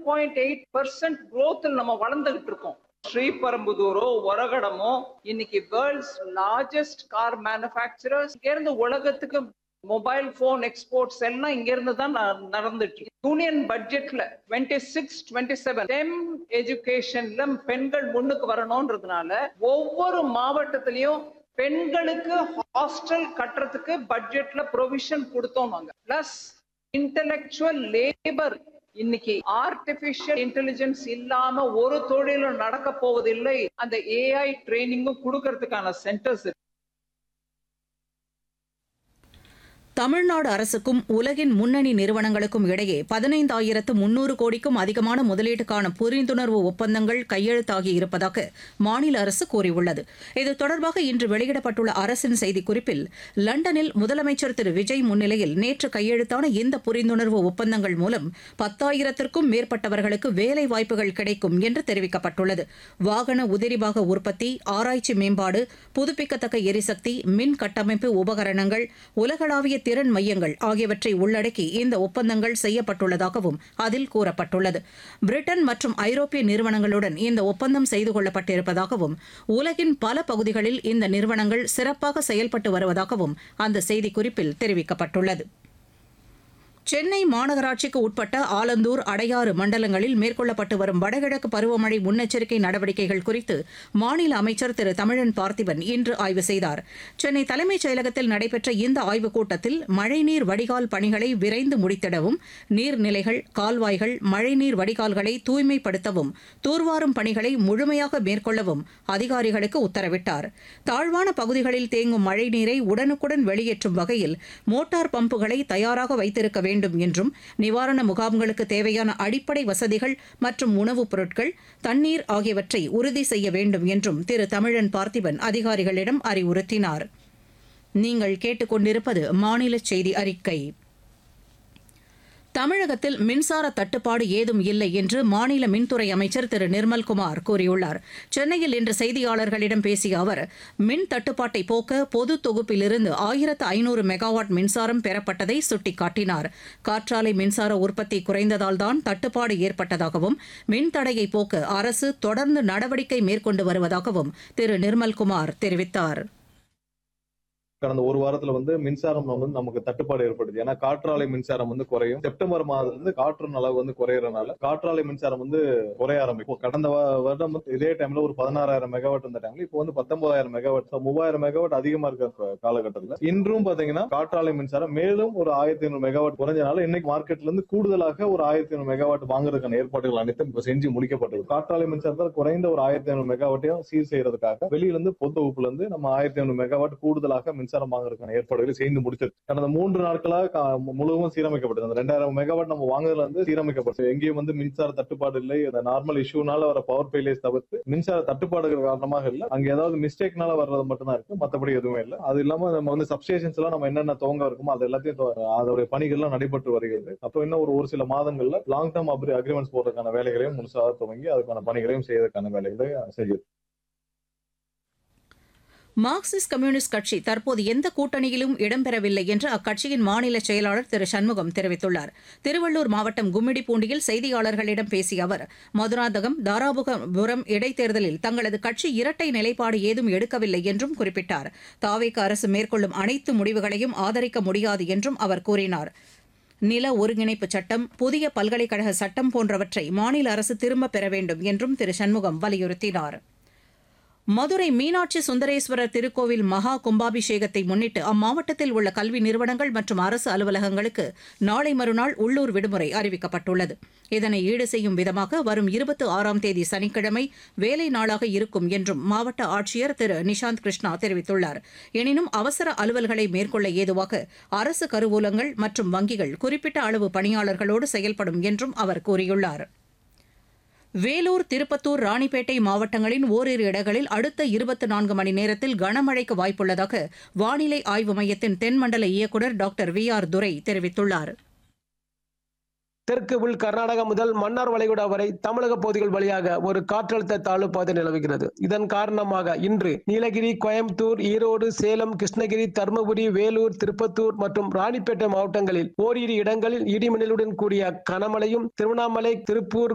Point eight percent growth நம்ம வளர்ந்துகிட்டு இருக்கோம் ஸ்ரீபெரும்புதூரோ ஒரகடமோ இன்னைக்கு வேர்ல்ட்ஸ் லார்ஜஸ்ட் கார் மேனுஃபேக்சரர்ஸ் இங்க இருந்து உலகத்துக்கு மொபைல் போன் எக்ஸ்போர்ட்ஸ் எல்லாம் இங்க இருந்து தான் ந- நடந்துட்டு இருக்கு. யூனியன் பட்ஜெட்ல டுவெண்ட்டி சிக்ஸ் டுவெண்ட்டி செவன் டெம் எஜுகேஷன்ல பெண்கள் முன்னுக்கு வரணும்ன்றதுனால ஒவ்வொரு மாவட்டத்திலையும் பெண்களுக்கு ஹாஸ்டல் கட்டுறதுக்கு பட்ஜெட்ல ப்ரொவிஷன் கொடுத்தோம் நாங்க பிளஸ் இன்டெலெக்சுவல் லேபர் இன்னைக்கு ஆர்டிபிஷியல் இன்டெலிஜென்ஸ் இல்லாம ஒரு தொழிலும் நடக்க போவதில்லை அந்த ஏஐ ட்ரைனிங்கும் கொடுக்கறதுக்கான சென்டர்ஸ் தமிழ்நாடு அரசுக்கும் உலகின் முன்னணி நிறுவனங்களுக்கும் இடையே பதினைந்தாயிரத்து முன்னூறு கோடிக்கும் அதிகமான முதலீட்டுக்கான புரிந்துணர்வு ஒப்பந்தங்கள் கையெழுத்தாகி இருப்பதாக மாநில அரசு கூறியுள்ளது இது தொடர்பாக இன்று வெளியிடப்பட்டுள்ள அரசின் செய்திக்குறிப்பில் லண்டனில் முதலமைச்சர் திரு விஜய் முன்னிலையில் நேற்று கையெழுத்தான இந்த புரிந்துணர்வு ஒப்பந்தங்கள் மூலம் பத்தாயிரத்திற்கும் மேற்பட்டவர்களுக்கு வேலை வாய்ப்புகள் கிடைக்கும் என்று தெரிவிக்கப்பட்டுள்ளது வாகன உதிரிபாக உற்பத்தி ஆராய்ச்சி மேம்பாடு புதுப்பிக்கத்தக்க எரிசக்தி மின் கட்டமைப்பு உபகரணங்கள் உலகளாவிய திறன் மையங்கள் ஆகியவற்றை உள்ளடக்கி இந்த ஒப்பந்தங்கள் செய்யப்பட்டுள்ளதாகவும் அதில் கூறப்பட்டுள்ளது பிரிட்டன் மற்றும் ஐரோப்பிய நிறுவனங்களுடன் இந்த ஒப்பந்தம் செய்து கொள்ளப்பட்டிருப்பதாகவும் உலகின் பல பகுதிகளில் இந்த நிறுவனங்கள் சிறப்பாக செயல்பட்டு வருவதாகவும் அந்த செய்திக்குறிப்பில் தெரிவிக்கப்பட்டுள்ளது சென்னை மாநகராட்சிக்கு உட்பட்ட ஆலந்தூர் அடையாறு மண்டலங்களில் மேற்கொள்ளப்பட்டு வரும் வடகிழக்கு பருவமழை முன்னெச்சரிக்கை நடவடிக்கைகள் குறித்து மாநில அமைச்சர் திரு தமிழன் பார்த்திபன் இன்று ஆய்வு செய்தார் சென்னை தலைமைச் செயலகத்தில் நடைபெற்ற இந்த ஆய்வுக் கூட்டத்தில் மழைநீர் வடிகால் பணிகளை விரைந்து முடித்திடவும் நீர்நிலைகள் கால்வாய்கள் மழைநீர் வடிகால்களை தூய்மைப்படுத்தவும் தூர்வாரும் பணிகளை முழுமையாக மேற்கொள்ளவும் அதிகாரிகளுக்கு உத்தரவிட்டார் தாழ்வான பகுதிகளில் தேங்கும் மழைநீரை உடனுக்குடன் வெளியேற்றும் வகையில் மோட்டார் பம்புகளை தயாராக வைத்திருக்க வேண்டும் என்றும் நிவாரண முகாம்களுக்கு தேவையான அடிப்படை வசதிகள் மற்றும் உணவுப் பொருட்கள் தண்ணீர் ஆகியவற்றை உறுதி செய்ய வேண்டும் என்றும் திரு தமிழன் பார்த்திபன் அதிகாரிகளிடம் அறிவுறுத்தினார் நீங்கள் கேட்டுக்கொண்டிருப்பது மாநில செய்தி அறிக்கை தமிழகத்தில் மின்சார தட்டுப்பாடு ஏதும் இல்லை என்று மாநில மின்துறை அமைச்சர் திரு நிர்மல்குமார் கூறியுள்ளார் சென்னையில் இன்று செய்தியாளர்களிடம் பேசிய அவர் மின் தட்டுப்பாட்டை போக்க பொது தொகுப்பிலிருந்து ஆயிரத்து ஐநூறு மெகாவாட் மின்சாரம் பெறப்பட்டதை சுட்டிக்காட்டினார் காற்றாலை மின்சார உற்பத்தி குறைந்ததால்தான் தட்டுப்பாடு ஏற்பட்டதாகவும் மின் தடையை போக்க அரசு தொடர்ந்து நடவடிக்கை மேற்கொண்டு வருவதாகவும் திரு நிர்மல்குமார் தெரிவித்தார் கடந்த ஒரு வாரத்துல வந்து மின்சாரம் வந்து நமக்கு தட்டுப்பாடு ஏற்படுது ஏன்னா காற்றாலை மின்சாரம் வந்து குறையும் செப்டம்பர் மாதத்துல இருந்து காற்றின் அளவு வந்து குறையறதுனால காற்றாலை மின்சாரம் வந்து குறைய ஆரம்பிக்கும் இப்போ கடந்த வா- வருடம் வந்து இதே டைம்ல ஒரு பதினாறாயிரம் மெகாவாட் இருந்த டைம்ல இப்போ வந்து பத்தொன்பதாயிரம் மெகாவாட் so மூவாயிரம் மெகாவாட் அதிகமா இருக்க இப்ப காலகட்டத்துல இன்றும் பாத்தீங்கன்னா காற்றாலை மின்சாரம் மேலும் ஒரு ஆயிரத்தி ஐநூறு மெகாவாட் குறைஞ்சனால இன்னைக்கு மார்க்கெட்ல இருந்து கூடுதலாக ஒரு ஆயிரத்தி ஐநூறு மெகாவாட் வாங்குறதுக்கான ஏற்பாடுகள் அனைத்தும் இப்ப செஞ்சு முடிக்கப்பட்டது காற்றாலை மின்சாரத்தில் குறைந்த ஒரு ஆயிரத்தி ஐநூறு மெகாவாட்டையும் சீர் செய்யறதுக்காக வெளியில இருந்து பொது தொகுப்புல இருந்து நம்ம ஆயிரத்தி ஐநூறு மெகாவாட் கூடுதலாக மின்சாரம் வாங்குறதுக்கான ஏற்பாடுகளை செய்து முடிச்சது கடந்த மூன்று நாட்களாக கா- முழுவதும் சீரமைக்கப்பட்டது அந்த ரெண்டாயிரம் மெகாவாட் நம்ம வாங்குறதுல இருந்து சீரமைக்கப்பட்டது எங்கேயும் வந்து மின்சார தட்டுப்பாடு இல்லை அந்த நார்மல் இஷ்யூனால வர பவர் ஃபெயிலியர்ஸ் தவிர்த்து மின்சார தட்டுப்பாடுகள் காரணமாக இல்ல அங்க ஏதாவது மிஸ்டேக்னால வர்றது மட்டும்தான் இருக்கு மத்தபடி எதுவுமே இல்லை அது இல்லாம நம்ம வந்து சப்ஸ்டேஷன்ஸ் எல்லாம் நம்ம என்னென்ன துவங்க இருக்குமோ அது எல்லாத்தையும் துவ- அதோடைய பணிகள்லாம் நடைபெற்று வருகிறது அப்போ இன்னும் ஒரு ஒரு சில மாதங்கள்ல லாங் டேர்ம் அக்ரிமெண்ட்ஸ் போடுறதுக்கான வேலைகளையும் முழுசாக துவங்கி அதுக்கான பணிகளையும் செய்வதற்கான வேலைகளை செய்யுது மார்க்சிஸ்ட் கம்யூனிஸ்ட் கட்சி தற்போது எந்த கூட்டணியிலும் இடம்பெறவில்லை என்று அக்கட்சியின் மாநில செயலாளர் திரு சண்முகம் தெரிவித்துள்ளார் திருவள்ளூர் மாவட்டம் கும்மிடிப்பூண்டியில் செய்தியாளர்களிடம் பேசிய அவர் மதுராந்தகம் தாராபுரம் இடைத்தேர்தலில் தங்களது கட்சி இரட்டை நிலைப்பாடு ஏதும் எடுக்கவில்லை என்றும் குறிப்பிட்டார் தாவேக அரசு மேற்கொள்ளும் அனைத்து முடிவுகளையும் ஆதரிக்க முடியாது என்றும் அவர் கூறினார் நில ஒருங்கிணைப்பு சட்டம் புதிய பல்கலைக்கழக சட்டம் போன்றவற்றை மாநில அரசு திரும்பப் பெற வேண்டும் என்றும் திரு சண்முகம் வலியுறுத்தினார் மதுரை மீனாட்சி சுந்தரேஸ்வரர் திருக்கோவில் மகா கும்பாபிஷேகத்தை முன்னிட்டு அம்மாவட்டத்தில் உள்ள கல்வி நிறுவனங்கள் மற்றும் அரசு அலுவலகங்களுக்கு நாளை மறுநாள் உள்ளூர் விடுமுறை அறிவிக்கப்பட்டுள்ளது இதனை ஈடு செய்யும் விதமாக வரும் இருபத்தி ஆறாம் தேதி சனிக்கிழமை வேலை நாளாக இருக்கும் என்றும் மாவட்ட ஆட்சியர் திரு நிஷாந்த் கிருஷ்ணா தெரிவித்துள்ளார் எனினும் அவசர அலுவல்களை மேற்கொள்ள ஏதுவாக அரசு கருவூலங்கள் மற்றும் வங்கிகள் குறிப்பிட்ட அளவு பணியாளர்களோடு செயல்படும் என்றும் அவர் கூறியுள்ளார் வேலூர் திருப்பத்தூர் ராணிப்பேட்டை மாவட்டங்களின் ஓரிரு இடங்களில் அடுத்த இருபத்தி நான்கு மணி நேரத்தில் கனமழைக்கு வாய்ப்புள்ளதாக வானிலை ஆய்வு மையத்தின் தென்மண்டல இயக்குநர் டாக்டர் வி ஆர் துரை தெரிவித்துள்ளார் தெற்கு உள் கர்நாடகா முதல் மன்னார் வளைகுடா வரை தமிழக பகுதிகள் வழியாக ஒரு காற்றழுத்த தாழ்வு பாதை நிலவுகிறது இதன் காரணமாக இன்று நீலகிரி கோயம்புத்தூர் ஈரோடு சேலம் கிருஷ்ணகிரி தருமபுரி வேலூர் திருப்பத்தூர் மற்றும் ராணிப்பேட்டை மாவட்டங்களில் ஓரிரு இடங்களில் இடிமின்னலுடன் கூடிய கனமழையும் திருவண்ணாமலை திருப்பூர்